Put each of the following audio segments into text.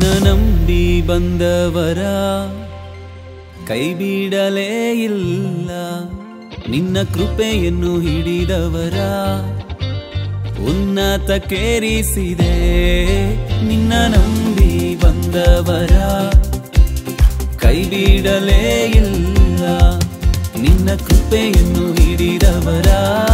ನಿನ್ನ ನಂಬಿ ಬಂದವರ ಕೈ ಬಿಡಲೇ ಇಲ್ಲ ನಿನ್ನ ಕೃಪೆಯನ್ನು ಹಿಡಿದವರ ಉನ್ನತಕ್ಕೇರಿಸಿದೆ ನಿನ್ನ ನಂಬಿ ಬಂದವರ ಕೈ ಬಿಡಲೇ ಇಲ್ಲ ನಿನ್ನ ಕೃಪೆಯನ್ನು ಹಿಡಿದವರ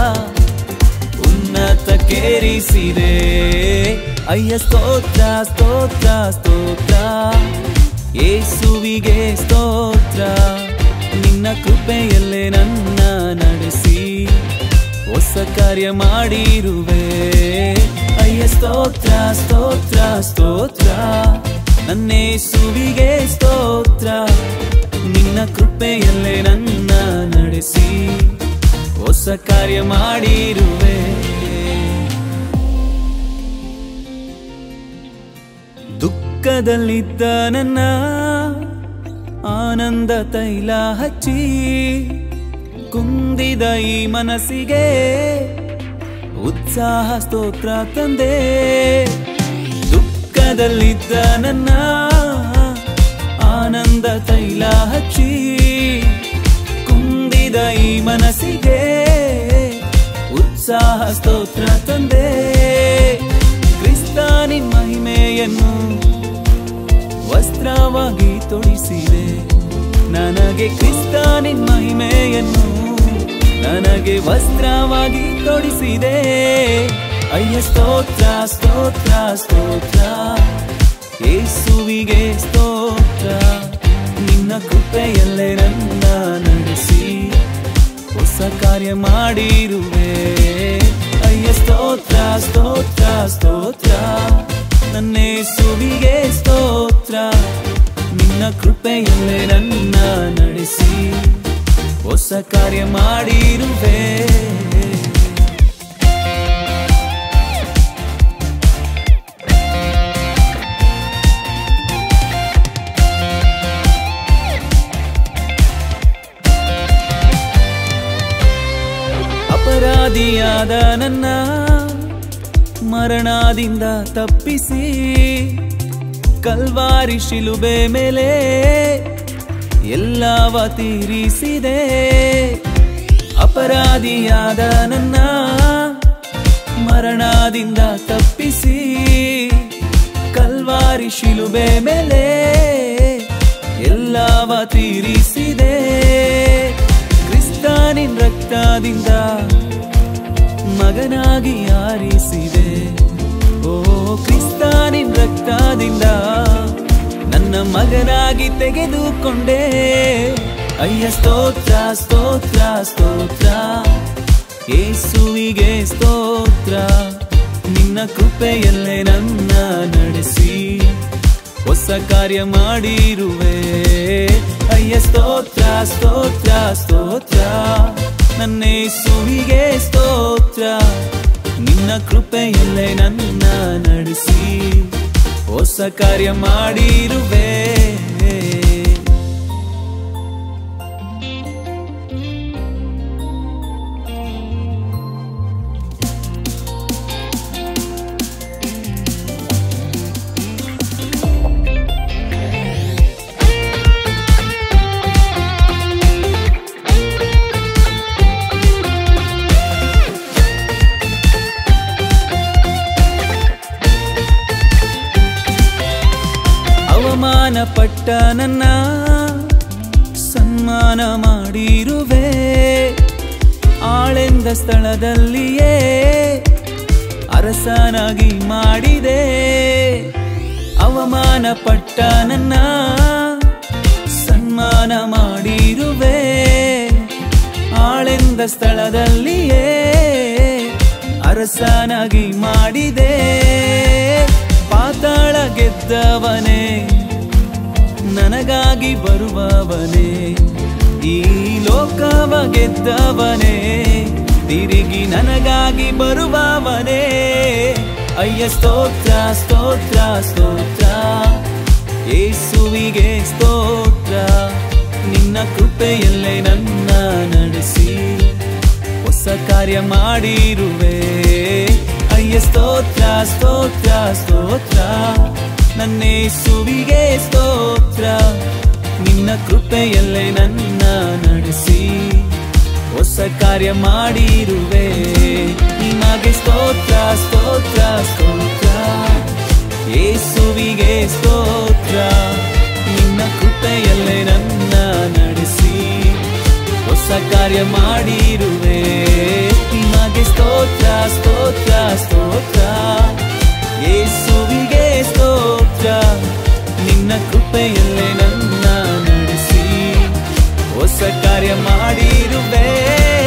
ಉನ್ನತಕ್ಕೇರಿಸಿದೆ ಅಯ್ಯ ಸ್ತೋತ್ರ ಸ್ತೋತ್ರ ಸ್ತೋತ್ರ ಯೇಸುವಿಗೆ ಸ್ತೋತ್ರ ನಿನ್ನ ಕೃಪೆಯಲ್ಲೇ ನನ್ನ ನಡೆಸಿ ಹೊಸ ಕಾರ್ಯ ಮಾಡಿರುವೆ ಅಯ್ಯ ಸ್ತೋತ್ರ ಸ್ತೋತ್ರ ಸ್ತೋತ್ರ ನನ್ನೇಸುವಿಗೆ ಸ್ತೋತ್ರ ನಿನ್ನ ಕೃಪೆಯಲ್ಲೇ ನನ್ನ ನಡೆಸಿ ಹೊಸ ಕಾರ್ಯ ಮಾಡಿರುವೆ ದುಃಖದಲ್ಲಿದ್ದ ನನ್ನ ಆನಂದ ತೈಲ ಹಚ್ಚಿ ಕುಂದಿದ ಈ ಮನಸ್ಸಿಗೆ ಉತ್ಸಾಹ ಸ್ತೋತ್ರ ತಂದೆ ದುಃಖದಲ್ಲಿದ್ದ ನನ್ನ ಆನಂದ ತೈಲ ಹಚ್ಚಿ ಕುಂದಿದ ಈ ಮನಸ್ಸಿಗೆ ಉತ್ಸಾಹ ಸ್ತೋತ್ರ ತಂದೆ ಕ್ರಿಸ್ತಾನಿ ಮಹಿಮೆಯನ್ನು ವಸ್ತ್ರವಾಗಿ ತೊಡಿಸಿದೆ ನನಗೆ ಕ್ರಿಸ್ತಾನಿ ಮಹಿಮೆಯನ್ನು ನನಗೆ ವಸ್ತ್ರವಾಗಿ ತೊಡಿಸಿದೆ ಅಯ್ಯ ಸ್ತೋತ್ರ ಸ್ತೋತ್ರ ಸ್ತೋತ್ರ ಯೇಸುವಿಗೆ ಸ್ತೋತ್ರ ನಿನ್ನ ಕೃಪೆಯಲ್ಲೇ ನನ್ನ ನಡೆಸಿ ಹೊಸ ಕಾರ್ಯ ಮಾಡಿರುವೆ ಅಯ್ಯ ಸ್ತೋತ್ರ ಸ್ತೋತ್ರ ಸ್ತೋತ್ರ ನನ್ನೇಸುವಿಗೆ ಸ್ತೋತ್ರ ನಿನ್ನ ಕೃಪೆಯಲ್ಲೇ ನನ್ನ ನಡೆಸಿ ಹೊಸ ಕಾರ್ಯ ಮಾಡಿರುವೆ ಅಪರಾಧಿಯಾದ ನನ್ನ ಮರಣದಿಂದ ತಪ್ಪಿಸಿ ಕಲ್ವಾರಿ ಶಿಲುಬೆ ಮೇಲೆ ಎಲ್ಲವ ತೀರಿಸಿದೆ ಅಪರಾಧಿಯಾದ ನನ್ನ ಮರಣದಿಂದ ತಪ್ಪಿಸಿ ಕಲ್ವಾರಿ ಶಿಲುಬೆ ಮೇಲೆ ಎಲ್ಲವ ತೀರಿಸಿದೆ ಕ್ರಿಸ್ತಾನಿನ್ ರಕ್ತದಿಂದ ಮಗನಾಗಿ ಆರಿಸಿದೆ ಓ ಕ್ರಿಸ್ತಾನಿನ್ ರಕ್ತದಿಂದ ನನ್ನ ಮಗನಾಗಿ ತೆಗೆದುಕೊಂಡೆ ಅಯ್ಯ ಸ್ತೋತ್ರ ಸ್ತೋತ್ರ ಸ್ತೋತ್ರ ಯೇಸುವಿಗೆ ಸ್ತೋತ್ರ ನಿನ್ನ ಕೃಪೆಯಲ್ಲೇ ನನ್ನ ನಡೆಸಿ ಹೊಸ ಕಾರ್ಯ ಮಾಡಿರುವೆ ಅಯ್ಯ ಸ್ತೋತ್ರ ಸ್ತೋತ್ರ ಸ್ತೋತ್ರ ನನ್ನೇಸುವಿಗೆ ಸ್ತೋತ್ರ ನಿನ್ನ ಕೃಪೆಯಲ್ಲೇ ನನ್ನ ನಡೆಸಿ ಹೊಸ ಕಾರ್ಯ ಮಾಡಿರುವೆ ಅವಮಾನ ಪಟ್ಟ ನನ್ನ ಸನ್ಮಾನ ಮಾಡಿರುವೆ ಆಳೆಂದ ಸ್ಥಳದಲ್ಲಿಯೇ ಅರಸನಾಗಿ ಮಾಡಿದೆ ಅವಮಾನ ಪಟ್ಟ ನನ್ನ ಸನ್ಮಾನ ಮಾಡಿರುವೆ ಆಳೆಂದ ಸ್ಥಳದಲ್ಲಿಯೇ ಅರಸನಾಗಿ ಮಾಡಿದೆ ಪಾತಾಳ ಗೆದ್ದವನೇ ನನಗಾಗಿ ಬರುವವನೇ ಈ ಲೋಕವ ಗೆದ್ದವನೇ ತಿರುಗಿ ನನಗಾಗಿ ಬರುವವನೇ ಅಯ್ಯ ಸ್ತೋತ್ರ ಸ್ತೋತ್ರ ಸ್ತೋತ್ರ ಯೇಸುವಿಗೆ ಸ್ತೋತ್ರ ನಿನ್ನ ಕೃಪೆಯಲ್ಲೇ ನನ್ನ ನಡೆಸಿ ಹೊಸ ಕಾರ್ಯ ಮಾಡಿರುವೆ ಅಯ್ಯ ಸ್ತೋತ್ರ ಸ್ತೋತ್ರ ಸ್ತೋತ್ರ ನನ್ನೇಸುವಿಗೆ ಸ್ತೋತ್ರ ನಿನ್ನ ಕೃಪೆಯಲ್ಲೇ ನನ್ನ ನಡೆಸಿ ಹೊಸ ಕಾರ್ಯ ಮಾಡಿರುವೆ ನಿಮಗೆ ಸ್ತೋತ್ರ ಸ್ತೋತ್ರ ಸ್ತೋತ್ರ ಯೇಸುವಿಗೆ ಸ್ತೋತ್ರ ನಿನ್ನ ಕೃಪೆಯಲ್ಲೇ ನನ್ನ ನಡೆಸಿ ಹೊಸ ಕಾರ್ಯ ಮಾಡಿರುವೆ ನಿಮಗೆ ಸ್ತೋತ್ರ ಸ್ತೋತ್ರ ಸ್ತೋತ್ರ ಯೇಸುವಿಗೆ ಸ್ತೋತ್ರ ನಿನ್ನ ಕೃಪೆಯಲ್ಲೇ ನನ್ನ ನಡೆಸಿ ಹೊಸ ಕಾರ್ಯ ಮಾಡಿರುವೆ